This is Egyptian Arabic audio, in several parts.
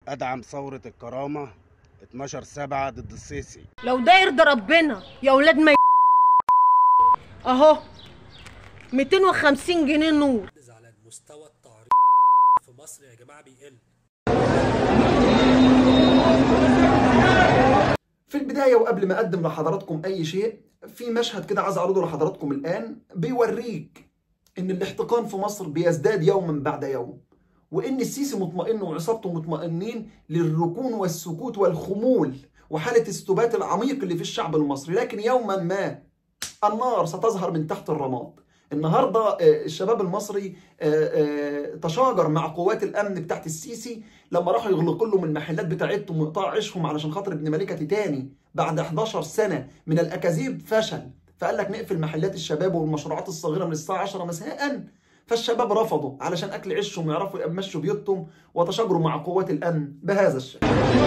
ادعم ثورة الكرامة 12 7 ضد السيسي لو ده يرضى ربنا يا ولاد ما ي- اهو 250 جنيه نور على المستوى التعريض في مصر يا جماعه بيقل في البداية وقبل ما أقدم لحضراتكم أي شيء في مشهد كده عايز أعرضه لحضراتكم الآن بيوريك إن الاحتقان في مصر بيزداد يوما بعد يوم وإن السيسي مطمئن وعصابته مطمئنين للركون والسكوت والخمول وحالة السبات العميق اللي في الشعب المصري لكن يوما ما النار ستظهر من تحت الرماد النهارده آه، الشباب المصري آه، آه، تشاجر مع قوات الامن بتاعت السيسي لما راحوا يغلقوا لهم المحلات بتاعتهم ويقطعوا عيشهم علشان خاطر ابن مليكه تاني بعد 11 سنه من الاكاذيب فشل فقال لك نقفل محلات الشباب والمشروعات الصغيره من الساعه 10 مساء فالشباب رفضوا علشان اكل عيشهم ويعرفوا يمشوا بيوتهم وتشاجروا مع قوات الامن بهذا الشكل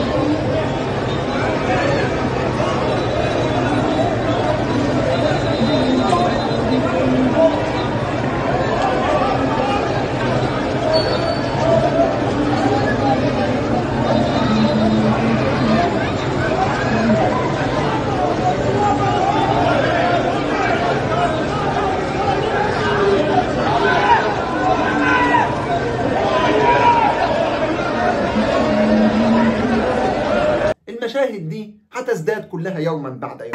المشاهد دي هتزداد كلها يوما بعد يوم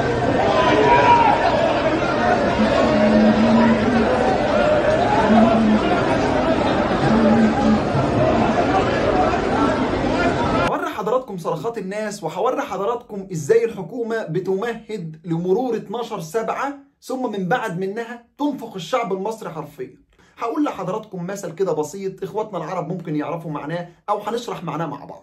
هوري حضراتكم صرخات الناس وهوري حضراتكم ازاي الحكومة بتمهد لمرور 12 سبعة ثم من بعد منها تنفخ الشعب المصري حرفيا هقول لحضراتكم مثل كده بسيط اخواتنا العرب ممكن يعرفوا معناه او هنشرح معناه مع بعض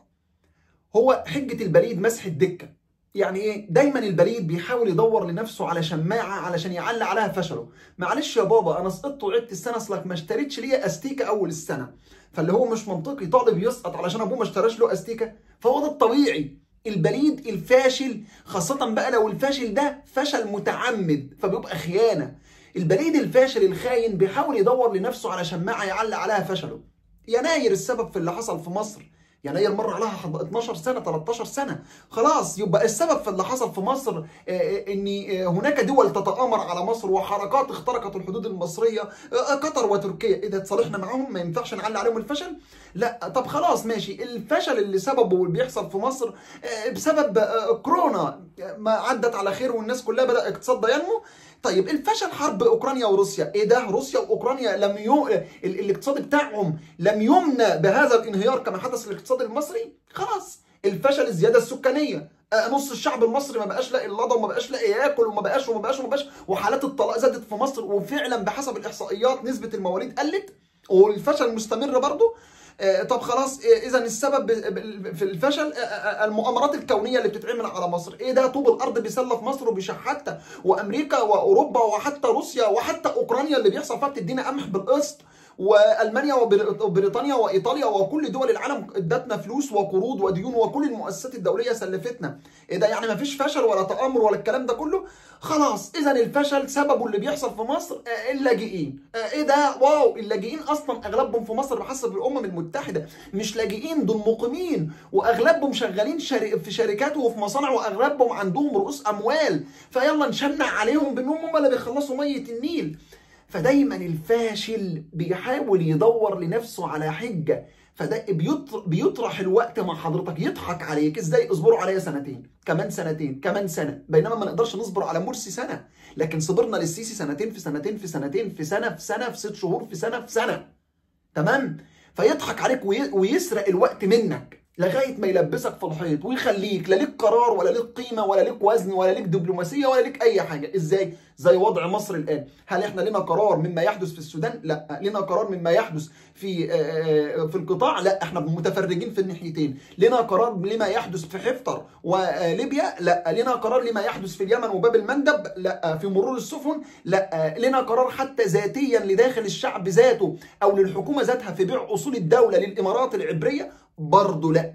هو حجة البليد مسح الدكة يعني ايه دايما البليد بيحاول يدور لنفسه على شماعة علشان يعلق عليها فشله معلش يا بابا انا سقطت وعدت السنة اصلك ما اشتريتش ليا استيكة اول السنة فاللي هو مش منطقي طالب يسقط علشان ابوه ما اشتراش له استيكة فهو ده الطبيعي البليد الفاشل خاصة بقى لو الفاشل ده فشل متعمد فبيبقى خيانة البليد الفاشل الخاين بيحاول يدور لنفسه على شماعة يعلق عليها فشله يناير السبب في اللي حصل في مصر يناير مر عليها حض- 12 سنه 13 سنه خلاص يبقى السبب في اللي حصل في مصر آه، آه، ان آه، هناك دول تتآمر على مصر وحركات اخترقت الحدود المصريه آه، قطر وتركيا ايه ده تصالحنا معاهم ما ينفعش نعلي عليهم الفشل لا طب خلاص ماشي الفشل اللي سببه واللي بيحصل في مصر آه، بسبب آه، كورونا آه، ما عدت على خير والناس كلها بدأ اقتصادها ينمو طيب الفشل حرب اوكرانيا وروسيا ايه ده روسيا واوكرانيا لم يو... ال- الاقتصاد بتاعهم لم يمنى بهذا الانهيار كما حدث للاقتصاد المصري خلاص الفشل الزياده السكانيه آه، نص الشعب المصري ما بقاش لاقي اللضا وما بقاش لاقي ياكل وما بقاش وما بقاش وما بقاش وحالات الطلاق زادت في مصر وفعلا بحسب الاحصائيات نسبه المواليد قلت والفشل مستمر برضه آه، طب خلاص اذا السبب ب- ب- في الفشل آه، آه، المؤامرات الكونيه اللي بتتعمل على مصر ايه ده طوب الارض بيسلف مصر وبيشحتها وامريكا واوروبا وحتى روسيا وحتى اوكرانيا اللي بيحصل فيها بتدينا قمح بالقسط والمانيا وبر- وبريطانيا وايطاليا وكل دول العالم ادتنا فلوس وقروض وديون وكل المؤسسات الدوليه سلفتنا ايه ده يعني مفيش فشل ولا تامر ولا الكلام ده كله خلاص اذا الفشل سببه اللي بيحصل في مصر آه، اللاجئين آه، ايه ده واو اللاجئين اصلا اغلبهم في مصر بحسب الامم المتحده مش لاجئين دول مقيمين واغلبهم شغالين شري... في شركات وفي مصانع واغلبهم عندهم رؤوس اموال فيلا نشنع عليهم بانهم هم اللي بيخلصوا ميه النيل فدايما الفاشل بيحاول يدور لنفسه على حجه فده بيطر... بيطرح الوقت مع حضرتك يضحك عليك ازاي اصبروا عليا سنتين كمان سنتين كمان سنه بينما ما نقدرش نصبر على مرسي سنه لكن صبرنا للسيسي سنتين في سنتين في سنتين في سنه في سنه في ست شهور في سنه في سنه تمام فيضحك عليك وي... ويسرق الوقت منك لغايه ما يلبسك في الحيط ويخليك لا ليك قرار ولا ليك قيمه ولا ليك وزن ولا ليك دبلوماسيه ولا ليك اي حاجه ازاي زي وضع مصر الان هل احنا لنا قرار مما يحدث في السودان لا لنا قرار مما يحدث في آه، في القطاع لا احنا متفرجين في الناحيتين لنا قرار لما يحدث في حفتر وليبيا لا لنا قرار لما يحدث في اليمن وباب المندب لا في مرور السفن لا لنا قرار حتى ذاتيا لداخل الشعب ذاته او للحكومه ذاتها في بيع اصول الدوله للامارات العبريه برضه لا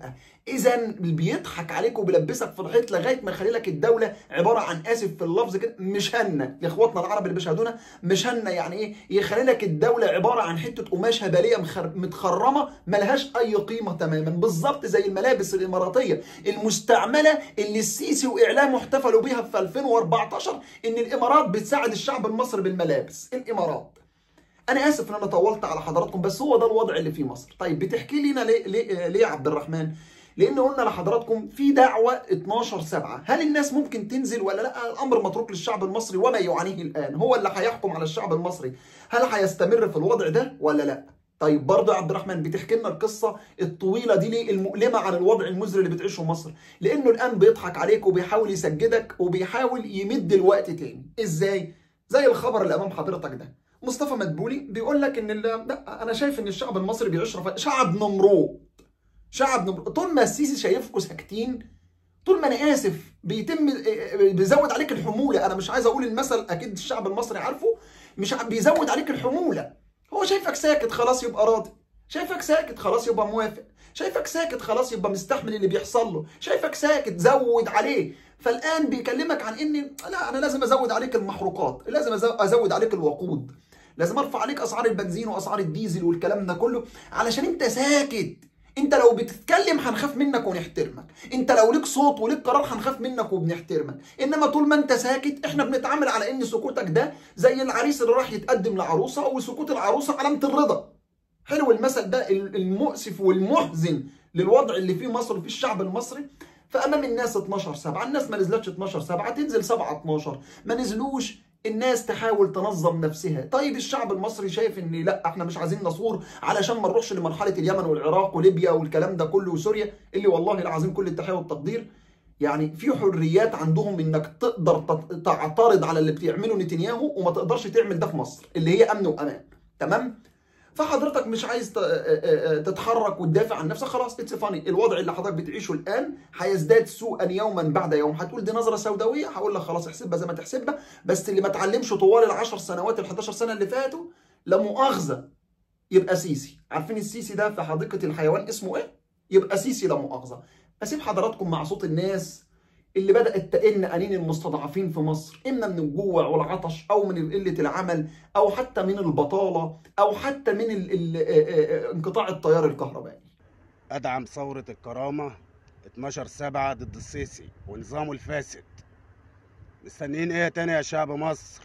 اذا بيضحك عليك وبيلبسك في الحيط لغايه ما يخلي لك الدوله عباره عن اسف في اللفظ كده مش هنه لاخواتنا العرب اللي بيشاهدونا مش هنه يعني ايه يخلي لك الدوله عباره عن حته قماش هباليه مخر... متخرمه ملهاش اي قيمه تماما بالظبط زي الملابس الاماراتيه المستعمله اللي السيسي واعلامه احتفلوا بيها في 2014 ان الامارات بتساعد الشعب المصري بالملابس الامارات انا اسف ان انا طولت على حضراتكم بس هو ده الوضع اللي في مصر طيب بتحكي لنا ليه ليه ليه يا عبد الرحمن لان قلنا لحضراتكم في دعوه 12 7 هل الناس ممكن تنزل ولا لا الامر متروك للشعب المصري وما يعانيه الان هو اللي هيحكم على الشعب المصري هل هيستمر في الوضع ده ولا لا طيب برضه يا عبد الرحمن بتحكي لنا القصه الطويله دي ليه المؤلمه عن الوضع المزري اللي بتعيشه مصر لانه الان بيضحك عليك وبيحاول يسجدك وبيحاول يمد الوقت تاني ازاي زي الخبر اللي امام حضرتك ده مصطفى مدبولي بيقول لك ان ال- لا انا شايف ان الشعب المصري بيعيش رفاه شعب نمرود شعب نمرود طول ما السيسي شايفكم ساكتين طول ما انا اسف بيتم بيزود عليك الحموله انا مش عايز اقول المثل اكيد الشعب المصري عارفه مش ع- بيزود عليك الحموله هو شايفك ساكت خلاص يبقى راضي شايفك ساكت خلاص يبقى موافق شايفك ساكت خلاص يبقى مستحمل اللي بيحصل له شايفك ساكت زود عليه فالان بيكلمك عن ان لا انا لازم ازود عليك المحروقات لازم أزو- ازود عليك الوقود لازم ارفع عليك اسعار البنزين واسعار الديزل والكلام ده كله علشان انت ساكت انت لو بتتكلم هنخاف منك ونحترمك انت لو ليك صوت وليك قرار هنخاف منك وبنحترمك انما طول ما انت ساكت احنا بنتعامل على ان سكوتك ده زي العريس اللي راح يتقدم لعروسه وسكوت العروسه علامه الرضا حلو المثل ده المؤسف والمحزن للوضع اللي فيه مصر وفي الشعب المصري فامام الناس 12 7 الناس ما نزلتش 12 7 تنزل 7 12 ما نزلوش الناس تحاول تنظم نفسها طيب الشعب المصري شايف ان لا احنا مش عايزين نصور علشان ما نروحش لمرحله اليمن والعراق وليبيا والكلام ده كله وسوريا اللي والله العظيم كل التحيه والتقدير يعني في حريات عندهم انك تقدر تت- تعترض على اللي بتعمله نتنياهو وما تقدرش تعمل ده في مصر اللي هي امن وامان تمام فحضرتك مش عايز ت- تتحرك وتدافع عن نفسك خلاص اتس فاني الوضع اللي حضرتك بتعيشه الان هيزداد سوءا يوما بعد يوم هتقول دي نظره سوداويه هقول لك خلاص احسبها زي ما تحسبها بس اللي ما اتعلمش طوال العشر سنوات ال 11 سنه اللي فاتوا لا مؤاخذه يبقى سيسي عارفين السيسي ده في حديقه الحيوان اسمه ايه يبقى سيسي لا مؤاخذه اسيب حضراتكم مع صوت الناس اللي بدأت تئن أنين المستضعفين في مصر إما من الجوع والعطش أو من قلة العمل أو حتى من البطالة أو حتى من ال ال آه، آه، انقطاع التيار الكهربائي ادعم ثورة الكرامة 12 7 ضد السيسي ونظامه الفاسد مستنيين ايه تاني يا شعب مصر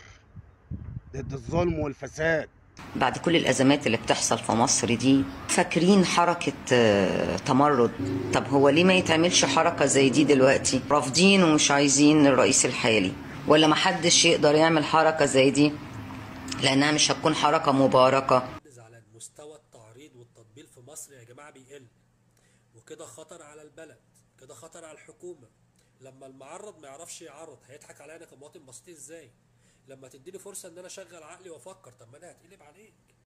ضد الظلم والفساد بعد كل الأزمات اللي بتحصل في مصر دي فاكرين حركة آه، تمرد طب هو ليه ما يتعملش حركة زي دي دلوقتي رافضين ومش عايزين الرئيس الحالي ولا محدش يقدر يعمل حركة زي دي لأنها مش هتكون حركة مباركة على مستوى التعريض والتطبيل في مصر يا جماعه بيقل وكده خطر على البلد كده خطر على الحكومه لما المعرض ما يعرفش يعرض هيضحك عليا انا كمواطن مصري ازاي لما تديني فرصه ان انا اشغل عقلي وافكر طب ما انا هتقلب عليك